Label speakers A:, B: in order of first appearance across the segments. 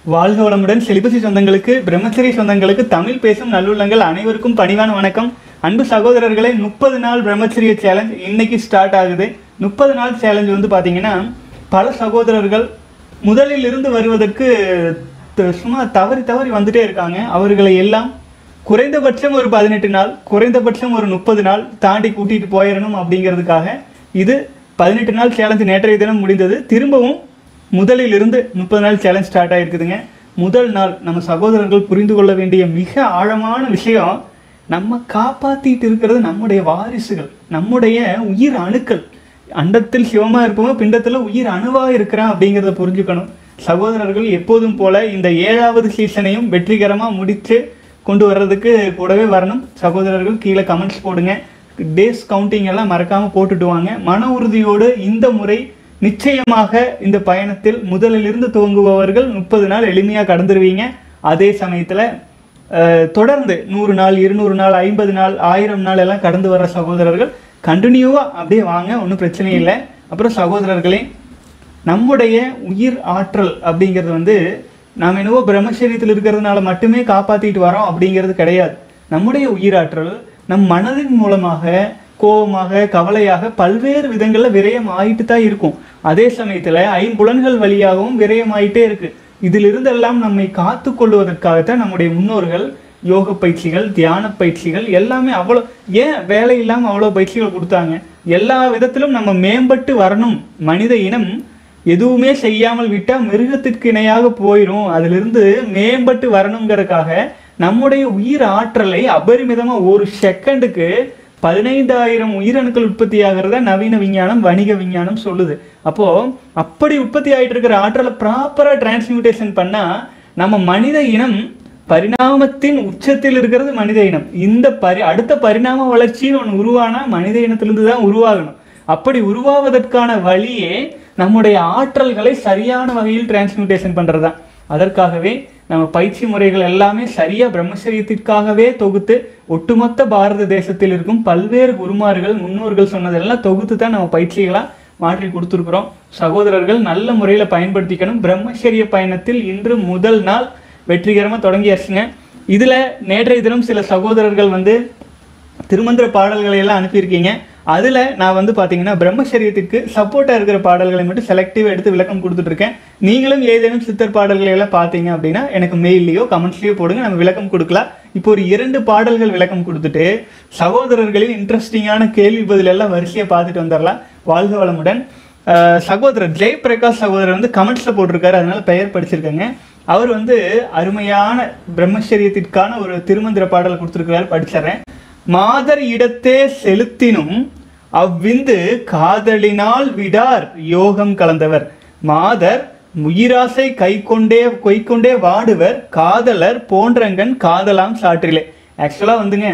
A: வாழ்க வளமுடன் செலிபசி சொந்தங்களுக்கு பிரம்மச்சரி சொந்தங்களுக்கு தமிழ் பேசும் நல்லுள்ளங்கள் அனைவருக்கும் பணிவான வணக்கம் அன்பு சகோதரர்களே முப்பது நாள் பிரம்மச்சரிய சேலஞ்ச் இன்னைக்கு ஸ்டார்ட் ஆகுது முப்பது நாள் சேலஞ்ச் வந்து பார்த்தீங்கன்னா பல சகோதரர்கள் முதலில் இருந்து வருவதற்கு த- சும்மா தவறி தவறி வந்துட்டே இருக்காங்க அவர்களை எல்லாம் குறைந்தபட்சம் ஒரு பதினெட்டு நாள் குறைந்தபட்சம் ஒரு முப்பது நாள் தாண்டி கூட்டிட்டு போயிடணும் அப்படிங்கிறதுக்காக இது பதினெட்டு நாள் சேலஞ்சு நேற்றைய தினம் முடிந்தது திரும்பவும் முதலில் இருந்து முப்பது நாள் சேலஞ்ச் ஸ்டார்ட் ஆயிருக்குதுங்க முதல் நாள் நம்ம சகோதரர்கள் புரிந்து கொள்ள வேண்டிய மிக ஆழமான விஷயம் நம்ம காப்பாத்திட்டு இருக்கிறது நம்முடைய வாரிசுகள் நம்முடைய உயிர் அணுக்கள் அண்டத்தில் சிவமா இருப்பவங்க பிண்டத்துல உயிர் அணுவா இருக்கிறான் அப்படிங்கிறத புரிஞ்சுக்கணும் சகோதரர்கள் எப்போதும் போல இந்த ஏழாவது சீசனையும் வெற்றிகரமா முடிச்சு கொண்டு வர்றதுக்கு கூடவே வரணும் சகோதரர்கள் கீழே கமெண்ட்ஸ் போடுங்க டேஸ் கவுண்டிங் எல்லாம் மறக்காம போட்டுட்டு வாங்க மன உறுதியோடு இந்த முறை நிச்சயமாக இந்த பயணத்தில் முதலிலிருந்து துவங்குபவர்கள் முப்பது நாள் எளிமையாக கடந்துருவீங்க அதே சமயத்தில் அஹ், தொடர்ந்து நூறு நாள் இருநூறு நாள் ஐம்பது நாள் ஆயிரம் நாள் எல்லாம் கடந்து வர சகோதரர்கள் கண்டினியூவாக அப்படியே வாங்க ஒன்றும் பிரச்சனை இல்லை அப்புறம் சகோதரர்களே நம்முடைய உயிர் ஆற்றல் அப்படிங்கிறது வந்து நாம் என்னவோ பிரம்மச்சரியத்தில் இருக்கிறதுனால மட்டுமே காப்பாற்றிட்டு வரோம் அப்படிங்கிறது கிடையாது நம்முடைய உயிராற்றல் நம் மனதின் மூலமாக கோபமாக கவலையாக பல்வேறு விதங்களில் விரயம் ஆயிட்டு தான் இருக்கும் அதே சமயத்தில் ஐம்புலன்கள் வழியாகவும் விரயம் ஆயிட்டே இருக்கு இதிலிருந்தெல்லாம் நம்மை காத்து கொள்வதற்காகத்தான் நம்முடைய முன்னோர்கள் யோக பயிற்சிகள் தியான பயிற்சிகள் எல்லாமே அவ்வளோ ஏன் வேலை இல்லாமல் அவ்வளோ பயிற்சிகள் கொடுத்தாங்க எல்லா விதத்திலும் நம்ம மேம்பட்டு வரணும் மனித இனம் எதுவுமே செய்யாமல் விட்டா மிருகத்திற்கு இணையாக போயிடும் அதிலிருந்து மேம்பட்டு வரணுங்கிறதுக்காக நம்முடைய உயிர் ஆற்றலை அபரிமிதமா ஒரு செகண்டுக்கு பதினைந்தாயிரம் உயிரணுக்கள் உற்பத்தி ஆகிறத நவீன விஞ்ஞானம் வணிக விஞ்ஞானம் சொல்லுது அப்போ அப்படி உற்பத்தி ஆயிட்டு இருக்கிற ஆற்றலை ப்ராப்பரா டிரான்ஸ்மியூட்டேஷன் பண்ணா நம்ம மனித இனம் பரிணாமத்தின் உச்சத்தில் இருக்கிறது மனித இனம் இந்த பரி அடுத்த பரிணாம வளர்ச்சின்னு ஒன்று உருவானா மனித இனத்திலிருந்து தான் உருவாகணும் அப்படி உருவாவதற்கான வழியே நம்முடைய ஆற்றல்களை சரியான வகையில் டிரான்ஸ்மியூட்டேஷன் பண்றதுதான் அதற்காகவே நம்ம பயிற்சி முறைகள் எல்லாமே சரியா பிரம்மச்சரியத்திற்காகவே தொகுத்து ஒட்டுமொத்த பாரத தேசத்தில் இருக்கும் பல்வேறு குருமார்கள் முன்னோர்கள் சொன்னதெல்லாம் தொகுத்து தான் நம்ம பயிற்சிகளா மாற்றி கொடுத்துருக்குறோம் சகோதரர்கள் நல்ல முறையில் பயன்படுத்திக்கணும் பிரம்மச்சரிய பயணத்தில் இன்று முதல் நாள் வெற்றிகரமாக தொடங்கியாச்சுங்க இதில் நேற்றைய தினம் சில சகோதரர்கள் வந்து திருமந்திர பாடல்களை எல்லாம் அனுப்பியிருக்கீங்க அதில் நான் வந்து பார்த்தீங்கன்னா பிரம்மச்சரியத்திற்கு சப்போர்ட்டாக இருக்கிற பாடல்களை மட்டும் செலக்டிவ் எடுத்து விளக்கம் கொடுத்துட்ருக்கேன் நீங்களும் ஏதேனும் சித்தர் பாடல்களை எல்லாம் பார்த்தீங்க அப்படின்னா எனக்கு மெயில்லையோ கமெண்ட்ஸ்லையோ போடுங்க நம்ம விளக்கம் கொடுக்கலாம் இப்போ ஒரு இரண்டு பாடல்கள் விளக்கம் கொடுத்துட்டு சகோதரர்களின் இன்ட்ரெஸ்டிங்கான கேள்வி பதில் எல்லாம் வரிசையாக பார்த்துட்டு வந்துடலாம் வாழ்க வளமுடன் அஹ் சகோதரர் ஜெய் பிரகாஷ் சகோதரர் வந்து கமெண்ட்ஸில் போட்டிருக்காரு அதனால பெயர் படிச்சிருக்கேங்க அவர் வந்து அருமையான பிரம்மச்சரியத்திற்கான ஒரு திருமந்திர பாடல் கொடுத்துருக்கிறாரு படிச்சிடுறேன் மாதர் இடத்தே செலுத்தினும் அவ்விந்து காதலினால் விடார் யோகம் கலந்தவர் மாதர் உயிராசை கை கொண்டே கொய்கொண்டே வாடுவர் காதலர் போன்றங்கன் காதலாம் சாற்றிலே ஆக்சுவலாக வந்துங்க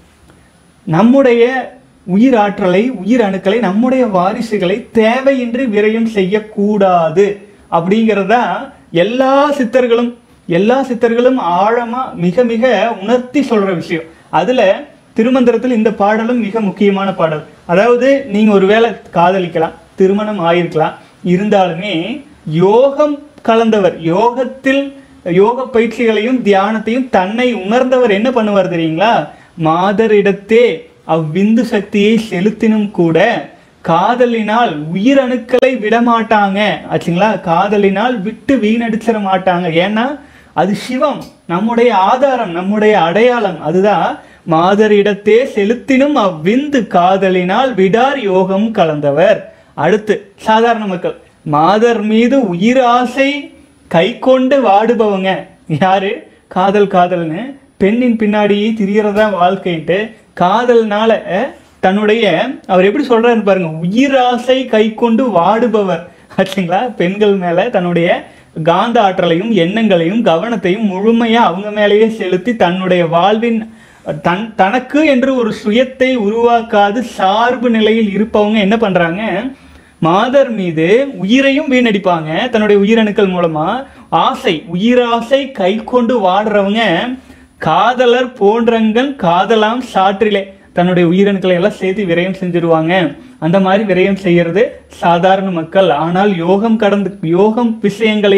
A: நம்முடைய உயிர் ஆற்றலை உயிர் அணுக்களை நம்முடைய வாரிசுகளை தேவையின்றி விரயம் செய்யக்கூடாது அப்படிங்கிறதா எல்லா சித்தர்களும் எல்லா சித்தர்களும் ஆழமா மிக மிக உணர்த்தி சொல்ற விஷயம் அதுல திருமந்திரத்தில் இந்த பாடலும் மிக முக்கியமான பாடல் அதாவது நீங்க ஒருவேளை காதலிக்கலாம் திருமணம் ஆயிருக்கலாம் இருந்தாலுமே யோகம் கலந்தவர் யோகத்தில் யோக பயிற்சிகளையும் தியானத்தையும் தன்னை உணர்ந்தவர் என்ன பண்ணுவார் தெரியுங்களா மாதரிடத்தே அவ்விந்து சக்தியை செலுத்தினும் கூட காதலினால் உயிரணுக்களை விடமாட்டாங்க ஆச்சுங்களா காதலினால் விட்டு வீணடிச்சிட மாட்டாங்க ஏன்னா அது சிவம் நம்முடைய ஆதாரம் நம்முடைய அடையாளம் அதுதான் மாதரிடத்தே செலுத்தினும் அவ்விந்து காதலினால் விடார் யோகம் கலந்தவர் அடுத்து சாதாரண மக்கள் மாதர் மீது உயிர் ஆசை கை கொண்டு வாடுபவங்க யாரு காதல் காதல்னு பெண்ணின் பின்னாடி திரியறதா வாழ்க்கைன்ட்டு காதல்னால அஹ், தன்னுடைய அவர் எப்படி சொல்றாரு பாருங்க உயிராசை கை கொண்டு வாடுபவர் ஆச்சுங்களா பெண்கள் மேல தன்னுடைய காந்த ஆற்றலையும் எண்ணங்களையும் கவனத்தையும் முழுமையா அவங்க மேலேயே செலுத்தி தன்னுடைய வாழ்வின் தன் தனக்கு என்று ஒரு சுயத்தை உருவாக்காது சார்பு நிலையில் இருப்பவங்க என்ன பண்றாங்க மாதர் மீது உயிரையும் வீணடிப்பாங்க தன்னுடைய உயிரணுக்கள் மூலமா ஆசை உயிராசை கை கொண்டு வாடுறவங்க காதலர் போன்றங்கள் காதலாம் சாற்றிலே தன்னுடைய உயிரணுக்களை எல்லாம் சேர்த்து விரயம் செஞ்சிருவாங்க அந்த மாதிரி விரயம் செய்யறது சாதாரண மக்கள் ஆனால் யோகம் கடந்து யோகம் விஷயங்களையும்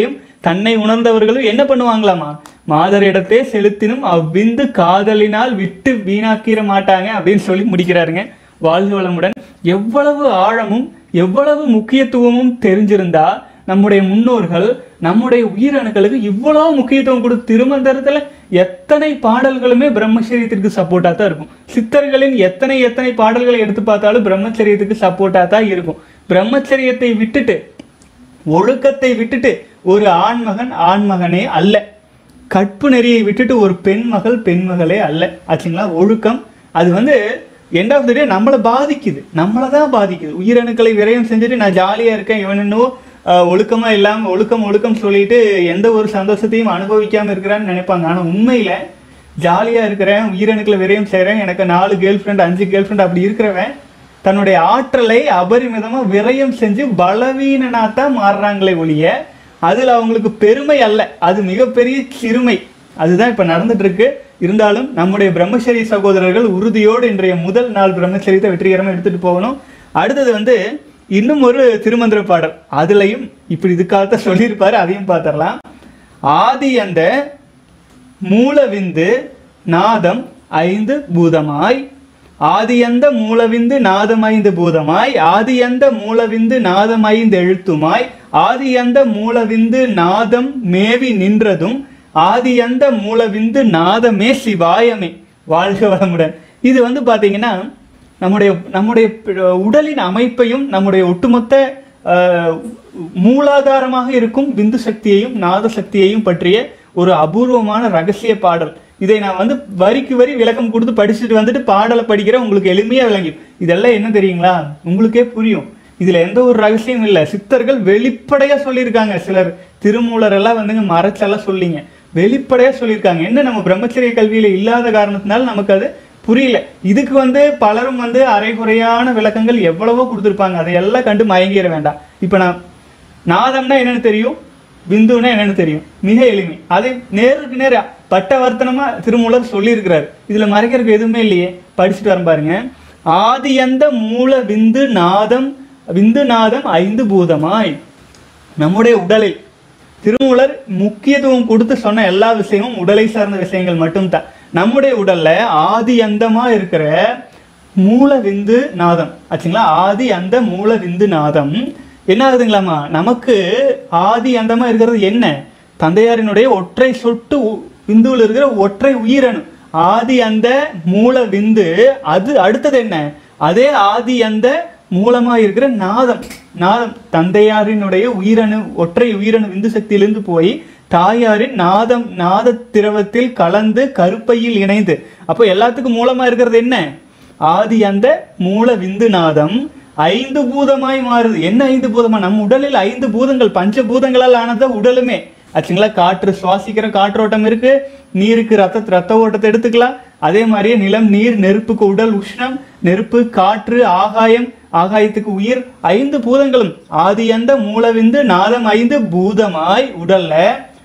A: தன்னை உணர்ந்தவர்களும் என்ன பண்ணுவாங்களாமா மாதரிடத்தே செலுத்தினும் அவ்விந்து காதலினால் விட்டு வீணாக்கிற மாட்டாங்க அப்படின்னு சொல்லி முடிக்கிறாருங்க வாழ்க வளமுடன் எவ்வளவு ஆழமும் எவ்வளவு முக்கியத்துவமும் தெரிஞ்சிருந்தா நம்முடைய முன்னோர்கள் நம்முடைய உயிரணுக்களுக்கு இவ்வளவு முக்கியத்துவம் கொடுத்து திருமந்திரத்துல எத்தனை பாடல்களுமே பிரம்மச்சரியத்திற்கு சப்போர்ட்டா தான் இருக்கும் சித்தர்களின் எத்தனை எத்தனை பாடல்களை எடுத்து பார்த்தாலும் பிரம்மச்சரியத்துக்கு சப்போர்ட்டா தான் இருக்கும் பிரம்மச்சரியத்தை விட்டுட்டு ஒழுக்கத்தை விட்டுட்டு ஒரு ஆண்மகன் ஆண்மகனே அல்ல கற்பு நெறியை விட்டுட்டு ஒரு பெண் மகள் பெண் மகளே அல்ல ஆச்சுங்களா ஒழுக்கம் அது வந்து எண்ட் ஆஃப் த டே நம்மளை பாதிக்குது நம்மளை தான் பாதிக்குது உயிரணுக்களை விரயம் செஞ்சுட்டு நான் ஜாலியாக இருக்கேன் இவன் இன்னும் ஆஹ், ஒழுக்கமா இல்லாமல் ஒழுக்கம் ஒழுக்கம் சொல்லிட்டு எந்த ஒரு சந்தோஷத்தையும் அனுபவிக்காம இருக்கிறான்னு நினைப்பாங்க ஆனால் உண்மையில ஜாலியாக இருக்கிறேன் உயிரணுக்களை விரயம் செய்கிறேன் எனக்கு நாலு கேர்ள் ஃப்ரெண்ட் அஞ்சு கேர்ள் ஃப்ரெண்ட் அப்படி இருக்கிறவன் தன்னுடைய ஆற்றலை அபரிமிதமா விரயம் செஞ்சு பலவீனனாத்தான் மாறுறாங்களே ஒழிய அதுல அவங்களுக்கு பெருமை அல்ல அது மிகப்பெரிய சிறுமை அதுதான் இப்ப நடந்துட்டு இருக்கு இருந்தாலும் நம்முடைய பிரம்மச்சரிய சகோதரர்கள் உறுதியோடு இன்றைய முதல் நாள் பிரம்மச்சரியத்தை வெற்றிகரமா எடுத்துட்டு போகணும் அடுத்தது வந்து இன்னும் ஒரு திருமந்திர பாடல் அதுலயும் இப்படி இதுக்காகத்தான் சொல்லியிருப்பாரு அதையும் பார்த்துடலாம் ஆதி அந்த மூலவிந்து நாதம் ஐந்து பூதமாய் ஆதியந்த மூலவிந்து நாதம் ஐந்து பூதமாய் ஆதியந்த மூலவிந்து நாதம் ஐந்து எழுத்துமாய் ஆதியந்த மூலவிந்து நாதம் மேவி நின்றதும் ஆதியந்த மூலவிந்து நாதமே சிவாயமே வாழ்க வளமுடன் இது வந்து பாத்தீங்கன்னா நம்முடைய நம்முடைய ப- உடலின் அமைப்பையும் நம்முடைய ஒட்டுமொத்த ஆஹ், மூலாதாரமாக இருக்கும் விந்து சக்தியையும் நாத சக்தியையும் பற்றிய ஒரு அபூர்வமான ரகசிய பாடல் இதை நான் வந்து வரிக்கு வரி விளக்கம் கொடுத்து படிச்சுட்டு வந்துட்டு பாடலை படிக்கிற உங்களுக்கு எளிமையா விளங்கி இதெல்லாம் என்ன தெரியுங்களா உங்களுக்கே புரியும் இதுல எந்த ஒரு ரகசியமும் இல்லை சித்தர்கள் வெளிப்படையா சொல்லியிருக்காங்க சிலர் திருமூலர் எல்லாம் வந்துங்க மறைச்செல்லாம் சொல்லிங்க வெளிப்படையா சொல்லியிருக்காங்க என்ன நம்ம பிரம்மச்சரிய கல்வியில இல்லாத காரணத்தினால நமக்கு அது புரியல இதுக்கு வந்து பலரும் வந்து அரைகுறையான விளக்கங்கள் எவ்வளவோ கொடுத்துருப்பாங்க அதையெல்லாம் கண்டு மயங்கிட வேண்டாம் இப்போ நான் நாதம்னா என்னன்னு தெரியும் பிந்துன்னா என்னன்னு தெரியும் மிக எளிமை அதை நேருக்கு நேர பட்டவர்த்தனமா திருமூலர் சொல்லியிருக்கிறாரு இதுல மறைக்கிறதுக்கு எதுவுமே இல்லையே படிச்சுட்டு வர பாருங்க ஆதியந்த மூல விந்து நாதம் விந்து நாதம் ஐந்து பூதமாய் நம்முடைய உடலில் திருமூலர் முக்கியத்துவம் கொடுத்து சொன்ன எல்லா விஷயமும் உடலை சார்ந்த விஷயங்கள் மட்டும்தான் நம்முடைய உடல்ல ஆதி அந்தமா இருக்கிற மூல விந்து நாதம் ஆச்சுங்களா ஆதி அந்த மூல விந்து நாதம் என்ன ஆகுதுங்களாமா நமக்கு ஆதி அந்தமா இருக்கிறது என்ன தந்தையாரினுடைய ஒற்றை சொட்டு உ- விந்துவில் இருக்கிற ஒற்றை உயிரணு ஆதி அந்த மூல விந்து அது அடுத்தது என்ன அதே ஆதி அந்த மூலமா இருக்கிற நாதம் நாதம் தந்தையாரினுடைய உயிரணு ஒற்றை உயிரணு விந்து சக்தியிலிருந்து போய் தாயாரின் நாதம் நாத திரவத்தில் கலந்து கருப்பையில் இணைந்து அப்போ எல்லாத்துக்கும் மூலமா இருக்கிறது என்ன ஆதி அந்த மூல விந்து நாதம் ஐந்து பூதமாய் மாறுது என்ன ஐந்து பூதமா நம்ம உடலில் ஐந்து பூதங்கள் பஞ்ச பூதங்களால் ஆனது உடலுமே ஆச்சுங்களா காற்று சுவாசிக்கிற காற்றோட்டம் இருக்கு நீருக்கு ரத்த ரத்த ஓட்டத்தை எடுத்துக்கலாம் அதே மாதிரியே நிலம் நீர் நெருப்புக்கு உடல் உஷ்ணம் நெருப்பு காற்று ஆகாயம் ஆகாயத்துக்கு உயிர் ஐந்து பூதங்களும் ஆதியந்த மூலவிந்து நாதம் ஐந்து பூதமாய் உடல்ல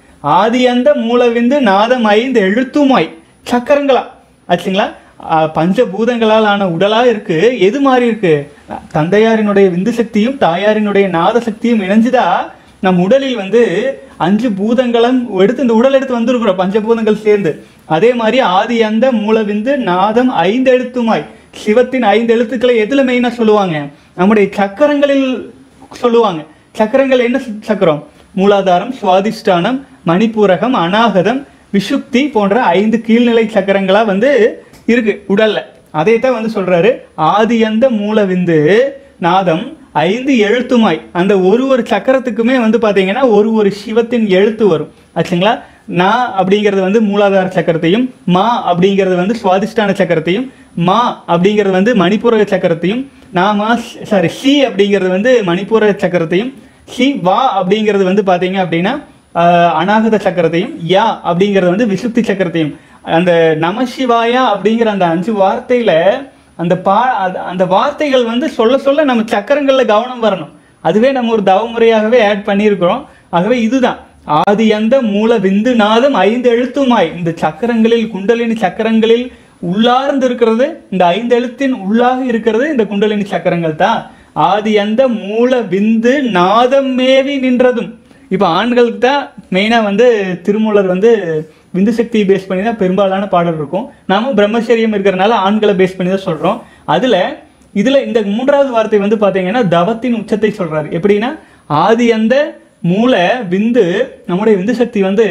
A: ஆதியந்த மூலவிந்து நாதம் ஐந்து எழுத்துமாய் சக்கரங்களா ஆச்சுங்களா ஆஹ் பஞ்சபூதங்களால் ஆன உடலா இருக்கு எது மாதிரி இருக்கு தந்தையாரினுடைய விந்து சக்தியும் தாயாரினுடைய நாத சக்தியும் இணைஞ்சுதா நம் உடலில் வந்து அஞ்சு பூதங்களும் எடுத்து இந்த உடல் எடுத்து வந்திருக்கிறோம் பஞ்சபூதங்கள் சேர்ந்து அதே மாதிரி ஆதி அந்த மூலவிந்து நாதம் ஐந்து எழுத்துமாய் சிவத்தின் ஐந்து எழுத்துக்களை எதுல மெயினா சொல்லுவாங்க நம்முடைய சக்கரங்களில் சொல்லுவாங்க சக்கரங்கள் என்ன ச- சக்கரம் மூலாதாரம் சுவாதிஷ்டானம் மணிப்பூரகம் அநாகதம் விஷுப்தி போன்ற ஐந்து கீழ்நிலை சக்கரங்களா வந்து இருக்கு உடல்ல அதைத்தான் வந்து சொல்றாரு ஆதியந்த மூலவிந்து நாதம் ஐந்து எழுத்துமாய் அந்த ஒரு ஒரு சக்கரத்துக்குமே வந்து பாத்தீங்கன்னா ஒரு ஒரு சிவத்தின் எழுத்து வரும் ஆச்சுங்களா நா அப்படிங்கிறது வந்து மூலாதார சக்கரத்தையும் மா அப்படிங்கிறது வந்து சுவாதிஷ்டான சக்கரத்தையும் மா அப்படிங்கிறது வந்து மணிப்பூரக சக்கரத்தையும் நாமா சாரி சி அப்படிங்கிறது வந்து மணிப்பூரக சக்கரத்தையும் சி வா அப்படிங்கிறது வந்து பாத்தீங்க அப்படின்னா ஆஹ், அநாகத சக்கரத்தையும் யா அப்படிங்கிறது வந்து விசுப்தி சக்கரத்தையும் அந்த நமசிவாயா அப்படிங்கிற அந்த அஞ்சு வார்த்தையில அந்த பா அது- அந்த வார்த்தைகள் வந்து சொல்ல சொல்ல நம்ம சக்கரங்கள்ல கவனம் வரணும் அதுவே நம்ம ஒரு தவமுறையாகவே ஆட் பண்ணியிருக்கிறோம் ஆகவே இதுதான் ஆதி அந்த மூல விந்து நாதம் ஐந்து எழுத்துமாய் இந்த சக்கரங்களில் குண்டலினி சக்கரங்களில் உள்ளார்ந்து இருக்கிறது இந்த ஐந்து எழுத்தின் உள்ளாக இருக்கிறது இந்த குண்டலினி சக்கரங்கள் தான் ஆதி அந்த மூல விந்து நாதம் மேவி நின்றதும் இப்போ ஆண்களுக்கு தான் மெயினாக வந்து திருமூலர் வந்து விந்து சக்தியை பேஸ் பண்ணி தான் பெரும்பாலான பாடல் இருக்கும் நாமும் பிரம்மச்சரியம் இருக்கிறனால ஆண்களை பேஸ் பண்ணி தான் சொல்கிறோம் அதில் இதில் இந்த மூன்றாவது வார்த்தை வந்து பார்த்தீங்கன்னா தவத்தின் உச்சத்தை சொல்கிறாரு எப்படின்னா ஆதி அந்த மூல விந்து நம்முடைய விந்து சக்தி வந்து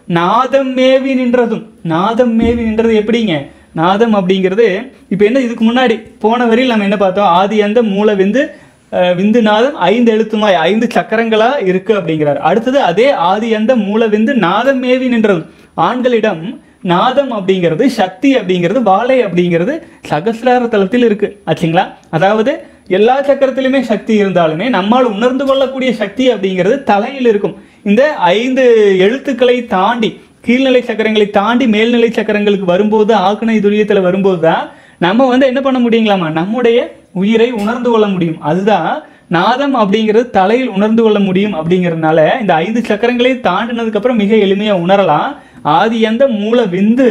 A: நாதம் மேவி நின்றதும் நாதம் மேவி நின்றது எப்படிங்க நாதம் அப்படிங்கிறது இப்போ என்ன இதுக்கு முன்னாடி போன வரையில் நம்ம என்ன பார்த்தோம் ஆதி அந்த மூல விந்து அஹ், விந்து நாதம் ஐந்து எழுத்துமாய் ஐந்து சக்கரங்களா இருக்கு அப்படிங்கிறார் அடுத்தது அதே ஆதி அந்த மூல விந்து நாதம் மேவி நின்றது ஆண்களிடம் நாதம் அப்படிங்கிறது சக்தி அப்படிங்கிறது வாழை அப்படிங்கிறது சகசிரார தலத்தில் இருக்கு ஆச்சுங்களா அதாவது எல்லா சக்கரத்திலுமே சக்தி இருந்தாலுமே நம்மால் உணர்ந்து கொள்ளக்கூடிய சக்தி அப்படிங்கிறது தலையில் இருக்கும் இந்த ஐந்து எழுத்துக்களை தாண்டி கீழ்நிலை சக்கரங்களை தாண்டி மேல்நிலை சக்கரங்களுக்கு வரும்போது ஆக்கணை துரியத்தில் வரும்போது தான் நம்ம வந்து என்ன பண்ண முடியுங்களாமா நம்முடைய உயிரை உணர்ந்து கொள்ள முடியும் அதுதான் நாதம் அப்படிங்கிறது தலையில் உணர்ந்து கொள்ள முடியும் அப்படிங்கிறதுனால இந்த ஐந்து சக்கரங்களை தாண்டினதுக்கு அப்புறம் மிக எளிமையா உணரலாம் ஆதி அந்த மூல விந்து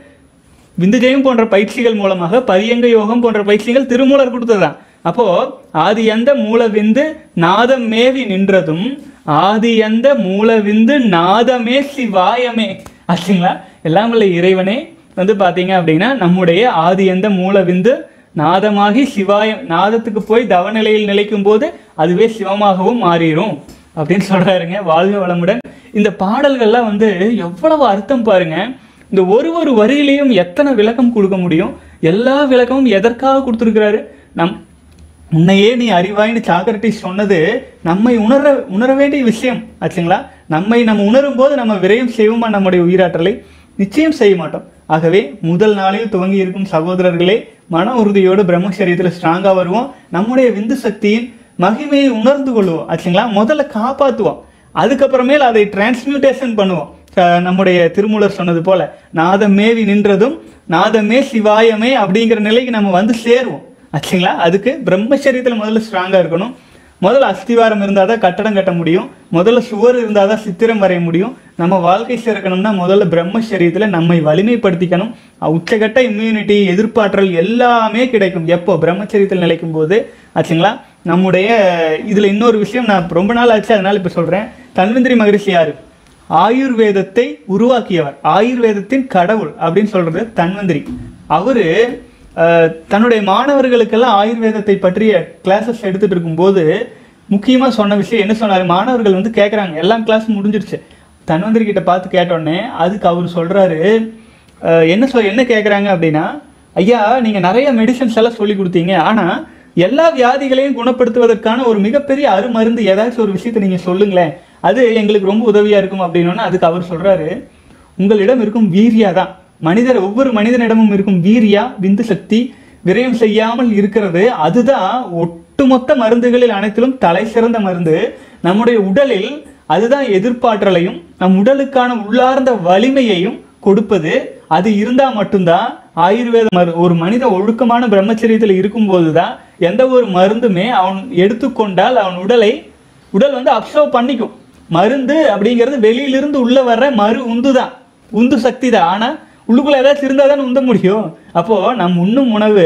A: விந்துஜயம் போன்ற பயிற்சிகள் மூலமாக பரியங்க யோகம் போன்ற பயிற்சிகள் திருமூலர் கொடுத்ததுதான் அப்போ ஆதி அந்த மூல விந்து நாதம் மேவி நின்றதும் ஆதி அந்த மூல விந்து நாதமே சிவாயமே ஆச்சுங்களா எல்லாம் வல்ல இறைவனே வந்து பாத்தீங்க அப்படின்னா நம்முடைய ஆதி அந்த மூல விந்து நாதமாகி சிவாயம் நாதத்துக்கு போய் தவநிலையில் நிலைக்கும் போது அதுவே சிவமாகவும் மாறிடும் அப்படின்னு சொல்றாருங்க வாழ்க வளமுடன் இந்த பாடல்கள்லாம் வந்து எவ்வளவு அர்த்தம் பாருங்க இந்த ஒரு ஒரு வரியிலையும் எத்தனை விளக்கம் கொடுக்க முடியும் எல்லா விளக்கமும் எதற்காக கொடுத்துருக்கிறாரு நம் உன்னையே நீ அறிவாய்னு சாக்ரட்டிஸ் சொன்னது நம்மை உணர உணர வேண்டிய விஷயம் ஆச்சுங்களா நம்மை நம்ம உணரும் போது நம்ம விரயம் செய்வோமா நம்முடைய உயிராற்றலை நிச்சயம் செய்ய மாட்டோம் ஆகவே முதல் நாளில் துவங்கி இருக்கும் சகோதரர்களே மன உறுதியோடு பிரம்மச்சரியத்தில் ஸ்ட்ராங்காக வருவோம் நம்முடைய விந்து சக்தியின் மகிமையை உணர்ந்து கொள்வோம் ஆச்சுங்களா முதல்ல காப்பாற்றுவோம் அதுக்கப்புறமேல் அதை டிரான்ஸ்மியூட்டேஷன் பண்ணுவோம் அஹ் நம்முடைய திருமூலர் சொன்னது போல நாதமேவி நின்றதும் நாதமே சிவாயமே அப்படிங்கிற நிலைக்கு நம்ம வந்து சேருவோம் ஆச்சுங்களா அதுக்கு பிரம்மச்சரியத்தில் முதல்ல ஸ்ட்ராங்காக இருக்கணும் முதல்ல அஸ்திவாரம் இருந்தால் தான் கட்டடம் கட்ட முடியும் முதல்ல சுவர் இருந்தால் தான் சித்திரம் வரைய முடியும் நம்ம வாழ்க்கை சேர்க்கணும்னா முதல்ல பிரம்மச்சரியத்தில் நம்மை வலிமைப்படுத்திக்கணும் அஹ் உச்சகட்ட இம்யூனிட்டி எதிர்ப்பாற்றல் எல்லாமே கிடைக்கும் எப்போ பிரம்மச்சரியத்தில் நிலைக்கும் போது ஆச்சுங்களா நம்முடைய இதில் இன்னொரு விஷயம் நான் ரொம்ப நாள் ஆச்சு அதனால இப்போ சொல்கிறேன் தன்வந்திரி மகரிஷி யாரு ஆயுர்வேதத்தை உருவாக்கியவர் ஆயுர்வேதத்தின் கடவுள் அப்படின்னு சொல்றது தன்வந்திரி அவரு அஹ், தன்னுடைய மாணவர்களுக்கெல்லாம் ஆயுர்வேதத்தை பற்றிய கிளாஸஸ் எடுத்துட்டு இருக்கும்போது முக்கியமாக சொன்ன விஷயம் என்ன சொன்னார் மாணவர்கள் வந்து கேட்குறாங்க எல்லாம் கிளாஸ் முடிஞ்சிருச்சு தன்வந்திரி கிட்ட பார்த்து கேட்டோடனே அதுக்கு அவர் சொல்றாரு அஹ், என்ன சொல் என்ன கேட்குறாங்க அப்படின்னா ஐயா நீங்கள் நிறைய மெடிசன்ஸ் எல்லாம் சொல்லி கொடுத்தீங்க ஆனால் எல்லா வியாதிகளையும் குணப்படுத்துவதற்கான ஒரு மிகப்பெரிய அருமருந்து ஏதாச்சும் ஒரு விஷயத்தை நீங்கள் சொல்லுங்களேன் அது எங்களுக்கு ரொம்ப உதவியாக இருக்கும் அப்படின்னோன்னா அதுக்கு அவர் சொல்கிறாரு உங்களிடம் இருக்கும் வீரியா தான் மனிதர் ஒவ்வொரு மனிதனிடமும் இருக்கும் வீரியா விந்து சக்தி விரயம் செய்யாமல் இருக்கிறது அதுதான் ஒட்டுமொத்த மருந்துகளில் அனைத்திலும் தலை சிறந்த மருந்து நம்முடைய உடலில் அதுதான் எதிர்ப்பாற்றலையும் நம் உடலுக்கான உள்ளார்ந்த வலிமையையும் கொடுப்பது அது இருந்தா மட்டும்தான் ஆயுர்வேத மரு ஒரு மனித ஒழுக்கமான பிரம்மச்சரியத்தில் இருக்கும்போது தான் எந்த ஒரு மருந்துமே அவன் எடுத்துக்கொண்டால் அவன் உடலை உடல் வந்து அப்சர்வ் பண்ணிக்கும் மருந்து அப்படிங்கிறது வெளியிலிருந்து உள்ள வர்ற மறு உந்து தான் உந்து சக்தி தான் ஆனா உள்ளுக்குள்ள ஏதாச்சும் இருந்தால் தானே உந்த முடியும் அப்போ நம் உண்ணும் உணவு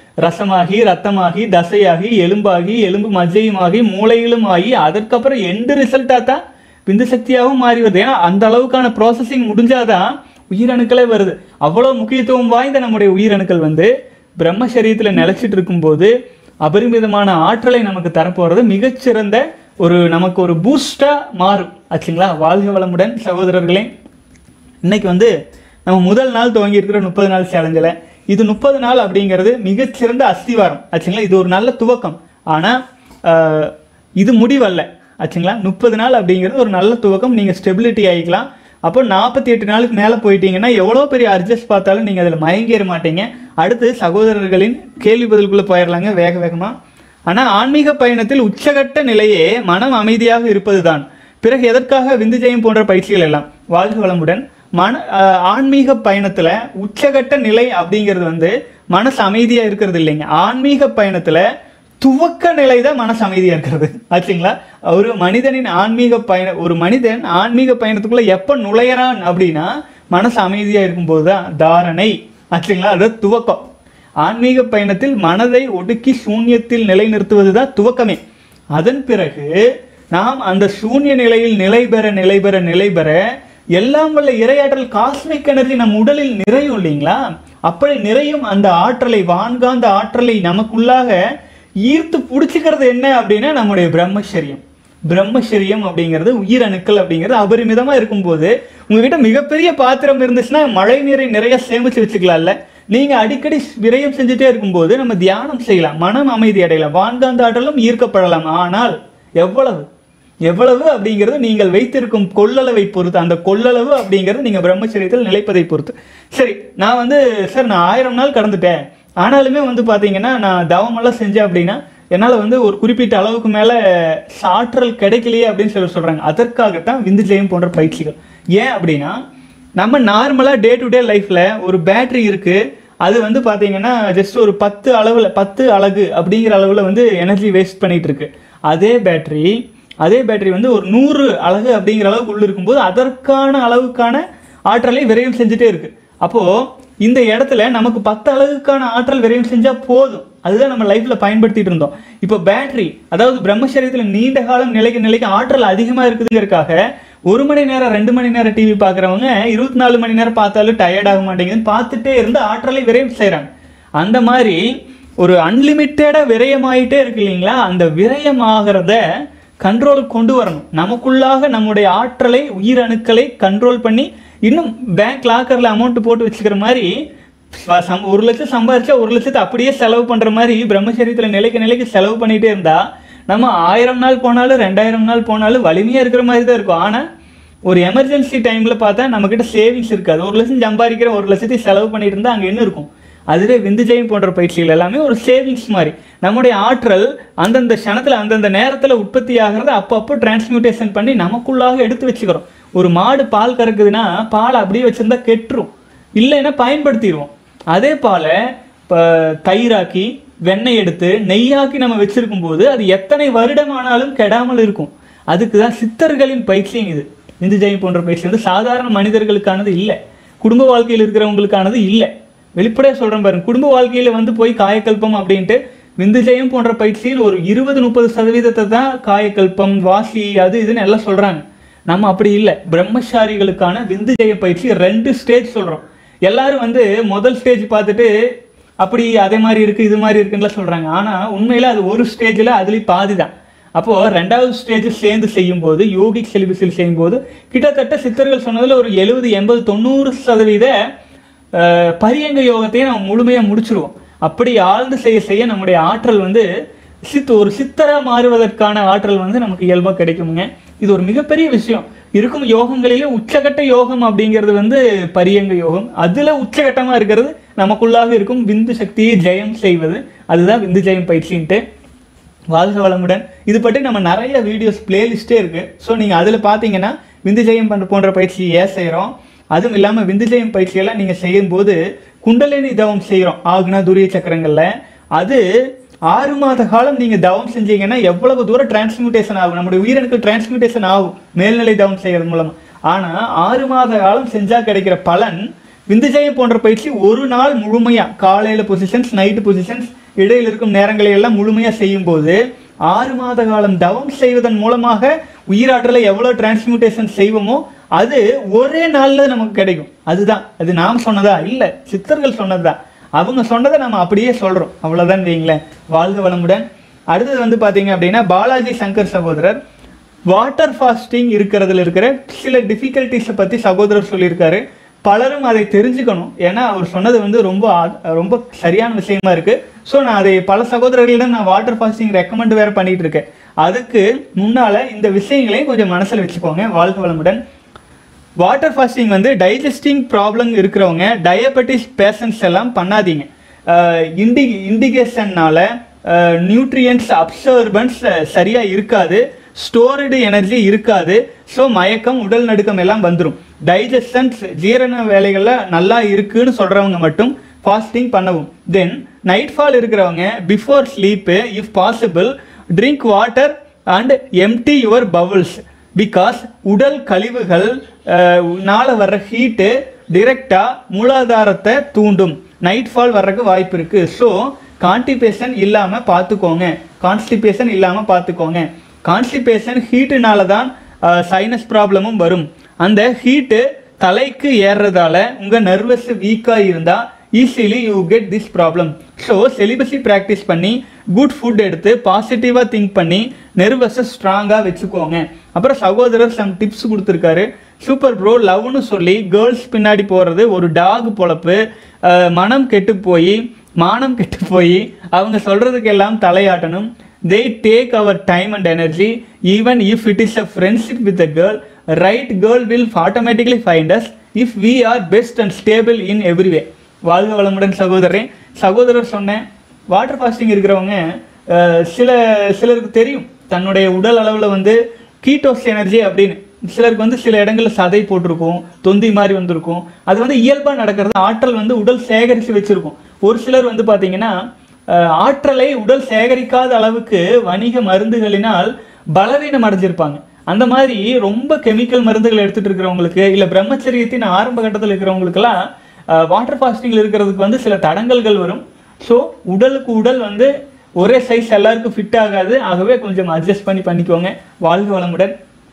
A: ரசமாகி ரத்தமாகி தசையாகி எலும்பாகி எலும்பு மஜ்ஜையுமாகி மூளையிலும் ஆகி அதற்கப்புறம் எண்டு ரிசல்ட்டாக தான் விந்து சக்தியாகவும் மாறி வருது ஏன்னா அந்த அளவுக்கான ப்ராசஸிங் முடிஞ்சாதான் உயிரணுக்களே வருது அவ்வளோ முக்கியத்துவம் வாய்ந்த நம்முடைய உயிரணுக்கள் வந்து பிரம்மசரீரத்தில் நிலைச்சிட்டு இருக்கும்போது அபரிமிதமான ஆற்றலை நமக்கு தரப்போறது மிகச்சிறந்த ஒரு நமக்கு ஒரு பூஸ்டா மாறும் ஆச்சுங்களா வாழ்க வளமுடன் சகோதரர்களே இன்னைக்கு வந்து நம்ம முதல் நாள் துவங்கி இருக்கிற முப்பது நாள் சேலஞ்சில் இது முப்பது நாள் அப்படிங்கிறது மிகச்சிறந்த அஸ்திவாரம் ஆச்சுங்களா இது ஒரு நல்ல துவக்கம் ஆனால் இது முடிவல்ல ஆச்சுங்களா முப்பது நாள் அப்படிங்கிறது ஒரு நல்ல துவக்கம் நீங்கள் ஸ்டெபிலிட்டி ஆகிக்கலாம் அப்போ நாற்பத்தி எட்டு நாளுக்கு மேலே போயிட்டீங்கன்னா எவ்வளோ பெரிய அட்ஜஸ்ட் பார்த்தாலும் நீங்கள் அதில் மயங்கிட மாட்டீங்க அடுத்து சகோதரர்களின் கேள்வி பதிலுக்குள்ளே போயிடலாங்க வேக வேகமாக ஆனால் ஆன்மீக பயணத்தில் உச்சகட்ட நிலையே மனம் அமைதியாக இருப்பதுதான் பிறகு எதற்காக விந்துஜயம் போன்ற பயிற்சிகள் எல்லாம் வாழ்க வளமுடன் மன ஆஹ் ஆன்மீக பயணத்துல உச்சகட்ட நிலை அப்படிங்கிறது வந்து மனசு அமைதியா இருக்கிறது இல்லைங்க ஆன்மீக பயணத்துல துவக்க நிலை தான் மனசு அமைதியா இருக்கிறது ஆச்சுங்களா ஒரு மனிதனின் ஆன்மீக பயண ஒரு மனிதன் ஆன்மீக பயணத்துக்குள்ள எப்ப நுழையறான் அப்படின்னா மனசு அமைதியா இருக்கும்போது தான் தாரணை ஆச்சுங்களா அது துவக்கம் ஆன்மீக பயணத்தில் மனதை ஒடுக்கி சூன்யத்தில் நிலைநிறுத்துவது தான் துவக்கமே அதன் பிறகு நாம் அந்த சூன்ய நிலையில் நிலை பெற நிலை பெற நிலை பெற எல்லாம் வல்ல இரையாற்றல் காஸ்மிக் எனர்ஜி நம் உடலில் நிறையும் இல்லைங்களா அப்படி நிறையும் அந்த ஆற்றலை வான்காந்த ஆற்றலை நமக்குள்ளாக ஈர்த்து பிடிச்சிக்கிறது என்ன அப்படின்னா நம்முடைய பிரம்மச்சரியம் பிரம்மச்சரியம் அப்படிங்கிறது உயிரணுக்கள் அப்படிங்கிறது அபரிமிதமா இருக்கும்போது உங்ககிட்ட மிகப்பெரிய பாத்திரம் இருந்துச்சுன்னா மழை நீரை நிறைய சேமிச்சு வச்சுக்கலாம்ல நீங்க அடிக்கடி விரயம் செஞ்சுட்டே இருக்கும்போது நம்ம தியானம் செய்யலாம் மனம் அமைதி அடையலாம் வான்காந்த ஆற்றலும் ஈர்க்கப்படலாம் ஆனால் எவ்வளவு எவ்வளவு அப்படிங்கிறது நீங்கள் வைத்திருக்கும் கொள்ளளவை பொறுத்து அந்த கொள்ளளவு அப்படிங்கிறது நீங்க பிரம்மச்சரியத்தில் நிலைப்பதை பொறுத்து சரி நான் வந்து சார் நான் ஆயிரம் நாள் கடந்துட்டேன் ஆனாலுமே வந்து பாத்தீங்கன்னா நான் தவமெல்லாம் செஞ்சேன் அப்படின்னா என்னால் வந்து ஒரு குறிப்பிட்ட அளவுக்கு மேலே ஆற்றல் கிடைக்கலையே அப்படின்னு சொல்லி சொல்கிறாங்க அதற்காகத்தான் விந்து ஜெயம் போன்ற பயிற்சிகள் ஏன் அப்படின்னா நம்ம நார்மலாக டே டு டே லைஃப்பில் ஒரு பேட்டரி இருக்குது அது வந்து பார்த்தீங்கன்னா ஜஸ்ட் ஒரு பத்து அளவில் பத்து அலகு அப்படிங்கிற அளவில் வந்து எனர்ஜி வேஸ்ட் பண்ணிட்டு இருக்கு அதே பேட்டரி அதே பேட்டரி வந்து ஒரு நூறு அலகு அப்படிங்கிற அளவுக்கு உள்ள இருக்கும்போது அதற்கான அளவுக்கான ஆற்றலை விரயம் செஞ்சுட்டே இருக்கு அப்போ இந்த இடத்துல நமக்கு பத்து அளவுக்கான ஆற்றல் விரயம் செஞ்சா போதும் அதுதான் நம்ம லைஃப்ல பயன்படுத்திட்டு இருந்தோம் இப்போ பேட்டரி அதாவது பிரம்மச்சரியத்துல நீண்ட காலம் நிலைக்க நிலைக்க ஆற்றல் அதிகமா இருக்குதுங்கிறதுக்காக ஒரு மணி நேரம் ரெண்டு மணி நேரம் டிவி பார்க்குறவங்க இருபத்தி நாலு மணி நேரம் பார்த்தாலும் டயர்ட் ஆக மாட்டேங்குதுன்னு பார்த்துட்டே இருந்து ஆற்றலை விரயம் செய்கிறாங்க அந்த மாதிரி ஒரு அன்லிமிட்டடாக விரயமாயிட்டே இருக்கு இல்லைங்களா அந்த விரயமாகிறத கண்ட்ரோலுக்கு கொண்டு வரணும் நமக்குள்ளாக நம்முடைய ஆற்றலை உயிரணுக்களை கண்ட்ரோல் பண்ணி இன்னும் பேங்க் லாக்கரில் அமௌண்ட் போட்டு வச்சுக்கிற மாதிரி ச- சம்- ஒரு லட்சம் சம்பாதிச்சா ஒரு லட்சத்தை அப்படியே செலவு பண்ற மாதிரி பிரம்மச்சரியத்தில் நிலைக்கு நிலைக்கு செலவு பண்ணிட்டே இருந்தா நம்ம ஆயிரம் நாள் போனாலும் ரெண்டாயிரம் நாள் போனாலும் வலிமையா இருக்கிற மாதிரி தான் இருக்கும் ஆனா ஒரு எமர்ஜென்சி டைம்ல பார்த்தா நம்ம கிட்ட சேவிங்ஸ் இருக்காது ஒரு லட்சம் சம்பாதிக்கிற ஒரு லட்சத்தை செலவு பண்ணிட்டு இருந்தா அங்க என்ன இருக்கும் அதுவே விந்துஜயம் போன்ற பயிற்சிகள் எல்லாமே ஒரு சேவிங்ஸ் மாதிரி நம்முடைய ஆற்றல் அந்தந்த க்ஷணத்துல அந்தந்த நேரத்துல உற்பத்தி ஆகிறத அப்பப்போ டிரான்ஸ்மியூட்டேஷன் பண்ணி நமக்குள்ளாக எடுத்து வச்சுக்கிறோம் ஒரு மாடு பால் கறக்குதுன்னா பால் அப்படியே வச்சிருந்தா கெட்டுரும் இல்லைன்னா பயன்படுத்திடுவோம் அதே பாலை இப்போ தயிராக்கி வெண்ணெய் எடுத்து நெய்யாக்கி நம்ம வச்சிருக்கும் போது அது எத்தனை வருடமானாலும் கெடாமல் இருக்கும் அதுக்கு தான் சித்தர்களின் பயிற்சியும் இது இந்து ஜெயம் போன்ற பயிற்சி வந்து சாதாரண மனிதர்களுக்கானது இல்லை குடும்ப வாழ்க்கையில் இருக்கிறவங்களுக்கானது இல்லை வெளிப்படையாக சொல்கிறேன் பாருங்க குடும்ப வாழ்க்கையில் வந்து போய் காயக்கல்பம் அப்படின்ட்டு விந்துஜயம் போன்ற பயிற்சியில் ஒரு இருபது முப்பது சதவீதத்தை தான் காயக்கல்பம் வாசி அது இதுன்னு எல்லாம் சொல்கிறாங்க நம்ம அப்படி இல்லை பிரம்மச்சாரிகளுக்கான விந்துஜய பயிற்சி ரெண்டு ஸ்டேஜ் சொல்கிறோம் எல்லாரும் வந்து முதல் ஸ்டேஜ் பார்த்துட்டு அப்படி அதே மாதிரி இருக்கு இது மாதிரி இருக்குன்னு சொல்றாங்க ஆனா உண்மையில அது ஒரு ஸ்டேஜ்ல அதுலயும் பாதி தான் அப்போ ரெண்டாவது ஸ்டேஜ் சேர்ந்து செய்யும் போது யோகிக் செலிபஸில் செய்யும் போது கிட்டத்தட்ட சித்தர்கள் சொன்னதுல ஒரு எழுபது எண்பது தொண்ணூறு சதவீத அஹ், பரியங்க யோகத்தையே நம்ம முழுமையா முடிச்சிருவோம் அப்படி ஆழ்ந்து செய்ய செய்ய நம்முடைய ஆற்றல் வந்து சித்து ஒரு சித்தரா மாறுவதற்கான ஆற்றல் வந்து நமக்கு இயல்பா கிடைக்குமுங்க இது ஒரு மிகப்பெரிய விஷயம் இருக்கும் யோகங்களிலே உச்சகட்ட யோகம் அப்படிங்கிறது வந்து பரியங்க யோகம் அதுல உச்சகட்டமா இருக்கிறது நமக்குள்ளாக இருக்கும் விந்து சக்தியை ஜெயம் செய்வது அதுதான் விந்து ஜெயம் பயிற்சின்ட்டு வாழ்க வளமுடன் இது பற்றி நம்ம நிறைய வீடியோஸ் பிளேலிஸ்டே இருக்கு ஸோ நீங்கள் அதில் பார்த்தீங்கன்னா விந்துஜெயம் பண்ற போன்ற பயிற்சி ஏன் செய்கிறோம் அதுவும் இல்லாமல் விந்துஜெயம் பயிற்சியெல்லாம் நீங்கள் செய்யும்போது குண்டலினி தவம் செய்கிறோம் ஆக்னா துரிய சக்கரங்களில் அது ஆறு மாத காலம் நீங்கள் தவம் செஞ்சீங்கன்னா எவ்வளவு தூரம் டிரான்ஸ்மியூட்டேஷன் ஆகும் நம்முடைய உயிரணுக்கள் டிரான்ஸ்மியூட்டேஷன் ஆகும் மேல்நிலை தவம் செய்கிறது மூலமா ஆனால் ஆறு மாத காலம் செஞ்சால் கிடைக்கிற பலன் விந்துஜயம் போன்ற பயிற்சி ஒரு நாள் முழுமையா காலையில பொசிஷன்ஸ் நைட்டு பொசிஷன்ஸ் இடையில் இருக்கும் நேரங்களை எல்லாம் முழுமையா செய்யும் போது ஆறு மாத காலம் தவம் செய்வதன் மூலமாக உயிராற்றலை எவ்வளவு டிரான்ஸ்மியூட்டேஷன் செய்வோமோ அது ஒரே நாள்ல நமக்கு கிடைக்கும் அதுதான் அது நாம் சொன்னதா இல்ல சித்தர்கள் சொன்னதுதான் அவங்க சொன்னதை நம்ம அப்படியே சொல்றோம் அவ்வளவுதான் வைங்களேன் வாழ்க வளமுடன் அடுத்தது வந்து பாத்தீங்க அப்படின்னா பாலாஜி சங்கர் சகோதரர் வாட்டர் ஃபாஸ்டிங் இருக்கிறதுல இருக்கிற சில டிஃபிகல்ட்டிஸை பற்றி சகோதரர் சொல்லியிருக்காரு பலரும் அதை தெரிஞ்சுக்கணும் ஏன்னா அவர் சொன்னது வந்து ரொம்ப ஆ- ரொம்ப சரியான விஷயமா இருக்கு ஸோ நான் அதை பல சகோதரர்களிடம் நான் வாட்டர் ஃபாஸ்டிங் ரெக்கமெண்ட் வேற பண்ணிட்டு இருக்கேன் அதுக்கு முன்னால இந்த விஷயங்களையும் கொஞ்சம் மனசில் வச்சுக்கோங்க வாழ்க்கை வளமுடன் வாட்டர் ஃபாஸ்டிங் வந்து டைஜஸ்டிங் ப்ராப்ளம் இருக்கிறவங்க டயபெட்டிஸ் பேஷண்ட்ஸ் எல்லாம் பண்ணாதீங்க இண்டி இண்டிகேஷன்னால நியூட்ரியன்ஸ் அப்சர்பன்ஸ் சரியாக இருக்காது ஸ்டோர்டு எனர்ஜி இருக்காது ஸோ மயக்கம் உடல் நடுக்கம் எல்லாம் வந்துடும் டைஜஷன்ஸ் ஜீரண வேலைகளில் நல்லா இருக்குன்னு சொல்கிறவங்க மட்டும் ஃபாஸ்டிங் பண்ணவும் தென் நைட் ஃபால் இருக்கிறவங்க before sleep if possible drink water and empty your bowels because உடல் கழிவுகள் அஹ், நால வர்ற ஹீட்டு டிரெக்டா மூலாதாரத்தை தூண்டும் நைட் ஃபால் வர்றதுக்கு வாய்ப்பு இருக்கு ஸோ கான்டிபேஷன் இல்லாம பார்த்துக்கோங்க கான்ஸ்டிபேஷன் இல்லாம பார்த்துக்கோங்க கான்ஸ்டிபேஷன் ஹீட்டுனால தான் சைனஸ் ப்ராப்ளமும் வரும் அந்த ஹீட்டு தலைக்கு ஏறுறதால உங்கள் நர்வஸ் வீக்காக இருந்தால் easily you get this problem so celibacy practice பண்ணி குட் ஃபுட் எடுத்து பாசிட்டிவாக திங்க் பண்ணி நெர்வஸை ஸ்ட்ராங்காக வச்சுக்கோங்க அப்புறம் சகோதரர் சம் டிப்ஸ் கொடுத்துருக்காரு சூப்பர் ப்ரோ லவ்னு சொல்லி கேர்ள்ஸ் பின்னாடி போகிறது ஒரு டாக் பொழப்பு அஹ், மனம் கெட்டு போய் மானம் கெட்டு போய் அவங்க சொல்கிறதுக்கெல்லாம் தலையாட்டணும் they take our time and energy even if it is a friendship with a girl right girl will automatically find us if we are best and stable in every way வாழ்க வளமுடன் சகோதரன் சகோதரர் சொன்னேன் வாட்டர் ஃபாஸ்டிங் இருக்கிறவங்க அஹ், சில சிலருக்கு தெரியும் தன்னுடைய உடல் அளவில் வந்து கீட்டோஸ் எனர்ஜி அப்படின்னு சிலருக்கு வந்து சில இடங்கள்ல சதை போட்டிருக்கும் தொந்தி மாதிரி வந்திருக்கும் அது வந்து இயல்பாக நடக்கிறது ஆற்றல் வந்து உடல் சேகரித்து வச்சிருக்கும் ஒரு சிலர் வந்து பார்த்தீங்கன்னா அஹ், ஆற்றலை உடல் சேகரிக்காத அளவுக்கு வணிக மருந்துகளினால் பலவீனம் அடைஞ்சிருப்பாங்க அந்த மாதிரி ரொம்ப கெமிக்கல் மருந்துகள் எடுத்துட்டு இருக்கிறவங்களுக்கு இல்லை பிரம்மச்சரியத்தின் ஆரம்ப கட்டத்தில் இருக்கிறவங்களுக்கெல்லாம் வாட்டர் ஃபாஸ்டிங்கில் இருக்கிறதுக்கு வந்து சில தடங்கல்கள் வரும் ஸோ உடலுக்கு உடல் வந்து ஒரே சைஸ் எல்லாருக்கும் ஃபிட் ஆகாது ஆகவே கொஞ்சம் அட்ஜஸ்ட் பண்ணி பண்ணிக்கோங்க வாழ்க வளமுடன்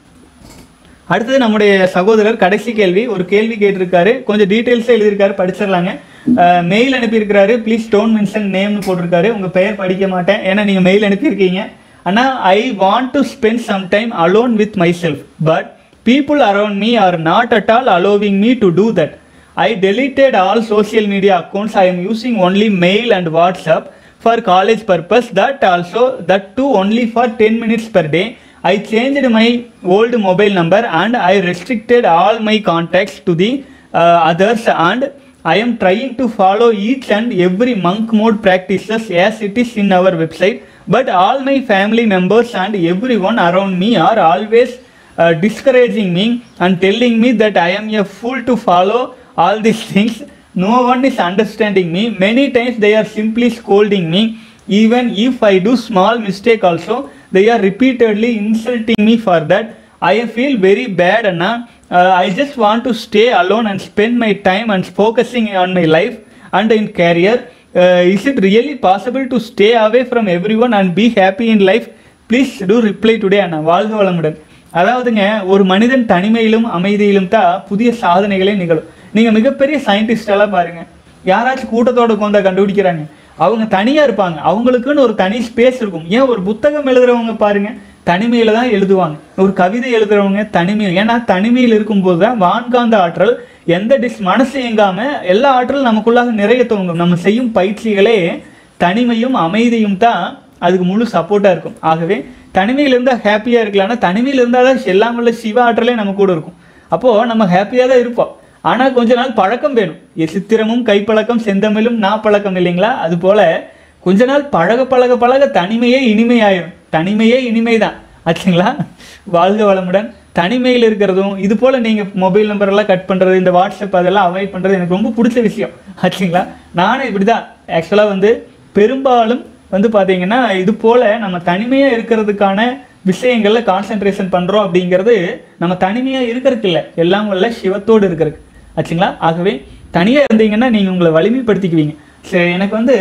A: அடுத்தது நம்முடைய சகோதரர் கடைசி கேள்வி ஒரு கேள்வி கேட்டிருக்காரு கொஞ்சம் டீட்டெயில்ஸாக எழுதியிருக்காரு படிச்சிடலாங்க மெயில் அனுப்பியிருக்கிறாரு ப்ளீஸ் டோன்ட் மென்ஷன் நேம்னு போட்டிருக்காரு உங்கள் பெயர் படிக்க மாட்டேன் ஏன்னா நீங்கள் மெயில் அனுப்பியிருக்கீங்க அண்ணா I want to spend some time alone with myself but people around me are not at all allowing me to do that I deleted all social media accounts. I am using only mail and WhatsApp for college purpose. That also, that too only for 10 minutes per day. I changed my old mobile number and I restricted all my contacts to the uh, others and I am trying to follow each and every monk mode practices as it is in our website. But all my family members and everyone around me are always uh, discouraging me and telling me that I am a fool to follow all these things. No one is understanding me. Many times they are simply scolding me. Even if I do small mistake also, they are repeatedly insulting me for that. I feel very bad Anna. Uh, I just want to stay alone and spend my time and focusing on my life and in career. Uh, is it really possible to stay away from everyone and be happy in life? Please do reply today அண்ணா வாழ்க வளமுடன் அதாவதுங்க ஒரு மனிதன் தனிமையிலும் அமைதியிலும் தான் புதிய சாதனைகளே நிகழும் நீங்க மிகப்பெரிய scientist எல்லாம் பாருங்க யாராச்சும் கூட்டத்தோட உட்காந்தா கண்டுபிடிக்கிறாங்க அவங்க தனியா இருப்பாங்க அவங்களுக்குன்னு ஒரு தனி ஸ்பேஸ் இருக்கும் ஏன் ஒரு புத்தகம் எழுதுறவங்க பாருங்க தனிமையில தான் எழுதுவாங்க ஒரு கவிதை எழுதுறவங்க தனிமையில் ஏன்னா தனிமையில் இருக்கும்போது தான் வான்காந்த ஆற்றல் எந்த டிஸ் மனசு எங்காம எல்லா ஆற்றலும் நமக்குள்ளாக நிறைய துவங்கும் நம்ம செய்யும் பயிற்சிகளே தனிமையும் அமைதியும் தான் அதுக்கு முழு சப்போர்ட்டாக இருக்கும் ஆகவே தனிமையில் இருந்தால் ஹாப்பியாக இருக்கலாம்னா தனிமையில் இருந்தால் தான் எல்லாம் உள்ள சிவ ஆற்றலே நம்ம கூட இருக்கும் அப்போது நம்ம ஹாப்பியாக தான் இருப்போம் ஆனால் கொஞ்ச நாள் பழக்கம் வேணும் எ- சித்திரமும் கைப்பழக்கம் செந்தமிழும் நாப்பழக்கம் இல்லைங்களா அது போல கொஞ்ச நாள் பழக பழக பழக தனிமையே இனிமையாயிரும் தனிமையே இனிமை தான் ஆச்சுங்களா வாழ்க வளமுடன் தனிமையில் இருக்கிறதும் இது போல நீங்கள் மொபைல் நம்பர் எல்லாம் கட் பண்ணுறது இந்த வாட்ஸ்அப் அதெல்லாம் அவாய்ட் பண்ணுறது எனக்கு ரொம்ப பிடிச்ச விஷயம் ஆச்சுங்களா நானும் இப்படி தான் ஆக்சுவலாக வந்து பெரும்பாலும் வந்து பார்த்தீங்கன்னா இது போல நம்ம தனிமையாக இருக்கிறதுக்கான விஷயங்கள்ல கான்சென்ட்ரேஷன் பண்ணுறோம் அப்படிங்கிறது நம்ம தனிமையாக இருக்கிறதுக்கு இல்லை எல்லாம் வல்ல சிவத்தோடு இருக்கிறதுக்கு ஆச்சுங்களா ஆகவே தனியாக இருந்தீங்கன்னா நீங்கள் உங்களை வலிமைப்படுத்திக்குவீங்க சரி எனக்கு வந்து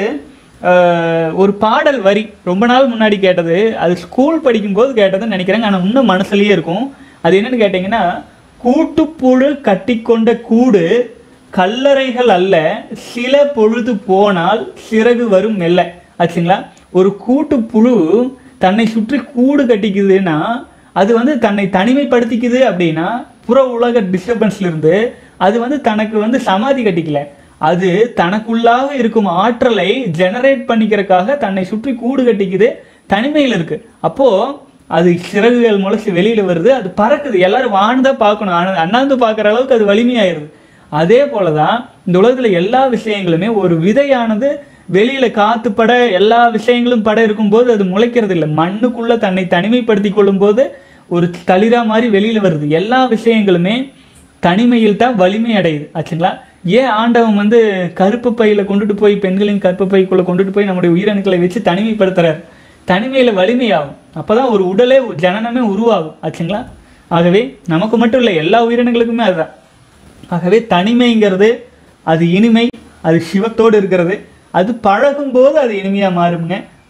A: ஆஹ், ஒரு பாடல் வரி ரொம்ப நாள் முன்னாடி கேட்டது அது ஸ்கூல் படிக்கும்போது கேட்டதுன்னு நினைக்கிறேங்க ஆனால் இன்னும் மனசுலயே இருக்கும் அது என்னன்னு கேட்டிங்கன்னா கூட்டுப்புழு கட்டிக்கொண்ட கூடு கல்லறைகள் அல்ல சில பொழுது போனால் சிறகு வரும் மெல்ல ஆச்சுங்களா ஒரு கூட்டு புழு தன்னை சுற்றி கூடு கட்டிக்குதுன்னா அது வந்து தன்னை தனிமைப்படுத்திக்குது அப்படின்னா புற உலக டிஸ்டர்பன்ஸ்ல இருந்து அது வந்து தனக்கு வந்து சமாதி கட்டிக்கல அது தனக்குள்ளாக இருக்கும் ஆற்றலை ஜெனரேட் பண்ணிக்கிறதுக்காக தன்னை சுற்றி கூடு கட்டிக்குது தனிமையில் இருக்கு அப்போ அது சிறகுகள் முளைச்சு வெளியில வருது அது பறக்குது எல்லாரும் வானதா பார்க்கணும் ஆனா அண்ணாந்து பார்க்குற அளவுக்கு அது வலிமையாயிருது அதே போலதான் இந்த உலகத்துல எல்லா விஷயங்களுமே ஒரு விதையானது வெளியில காத்து பட எல்லா விஷயங்களும் பட இருக்கும்போது அது முளைக்கிறது இல்லை மண்ணுக்குள்ள தன்னை தனிமைப்படுத்தி கொள்ளும்போது ஒரு தளிரா மாதிரி வெளியில வருது எல்லா விஷயங்களுமே தனிமையில் தான் வலிமை அடையுது ஆச்சுங்களா ஏன் ஆண்டவன் வந்து கருப்பு பையில கொண்டுட்டு போய் பெண்களின் கருப்பு பைக்குள்ள கொண்டுட்டு போய் நம்முடைய உயிரணுக்களை வச்சு தனிமைப்படுத்துறாரு தனிமையில வலிமையாகும் அப்பதான் ஒரு உடலே ஒரு ஜனனமே உருவாகும் ஆச்சுங்களா ஆகவே நமக்கு மட்டும் இல்லை எல்லா உயிரினங்களுக்குமே அதுதான் ஆகவே தனிமைங்கிறது அது இனிமை அது சிவத்தோடு இருக்கிறது அது பழகும்போது அது இனிமையாக மாறுங்க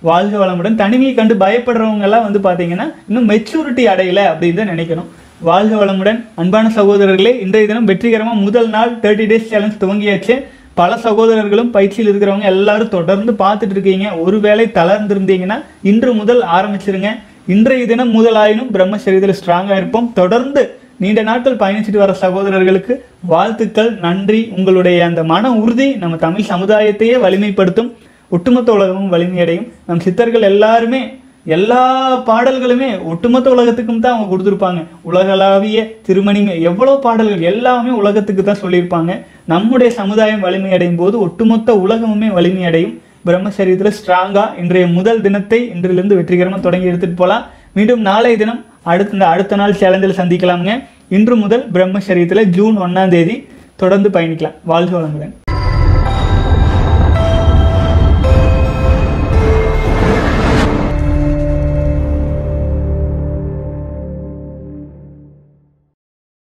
A: வாழ்க வளமுடன் தனிமையை கண்டு பயப்படுறவங்க எல்லாம் வந்து பார்த்தீங்கன்னா இன்னும் மெச்சூரிட்டி அடையல அப்படின்னு தான் நினைக்கணும் வாழ்க வளமுடன் அன்பான சகோதரர்களே இன்றைய தினம் வெற்றிகரமாக முதல் நாள் தேர்ட்டி டேஸ் சேலஞ்ச் துவங்கியாச்சு பல சகோதரர்களும் பயிற்சியில் இருக்கிறவங்க எல்லாரும் தொடர்ந்து பார்த்துட்டு இருக்கீங்க ஒருவேளை தளர்ந்திருந்தீங்கன்னா இன்று முதல் ஆரம்பிச்சிருங்க இன்றைய தினம் முதலாயினும் பிரம்மச்சரியத்தில் ஸ்ட்ராங்காக இருப்போம் தொடர்ந்து நீண்ட நாட்கள் பயணிச்சுட்டு வர சகோதரர்களுக்கு வாழ்த்துக்கள் நன்றி உங்களுடைய அந்த மன உறுதி நம்ம தமிழ் சமுதாயத்தையே வலிமைப்படுத்தும் ஒட்டுமொத்த உலகமும் வலிமையடையும் நம் சித்தர்கள் எல்லாருமே எல்லா பாடல்களுமே ஒட்டுமொத்த உலகத்துக்கும் தான் அவங்க கொடுத்துருப்பாங்க உலகளாவிய திருமணிங்க எவ்வளோ பாடல்கள் எல்லாமே உலகத்துக்கு தான் சொல்லியிருப்பாங்க நம்முடைய சமுதாயம் வலிமையடையும் போது ஒட்டுமொத்த உலகமுமே வலிமையடையும் பிரம்மச்சரியத்தில் ஸ்ட்ராங்காக இன்றைய முதல் தினத்தை இன்றிலிருந்து வெற்றிகரமாக தொடங்கி எடுத்துகிட்டு போகலாம் மீண்டும் நாளைய தினம் அடுத்த இந்த அடுத்த நாள் சேலஞ்சில் சந்திக்கலாமுங்க இன்று முதல் பிரம்மச்சரியத்தில் ஜூன் ஒன்றாம் தேதி தொடர்ந்து பயணிக்கலாம் வாழ்க வளமுடன்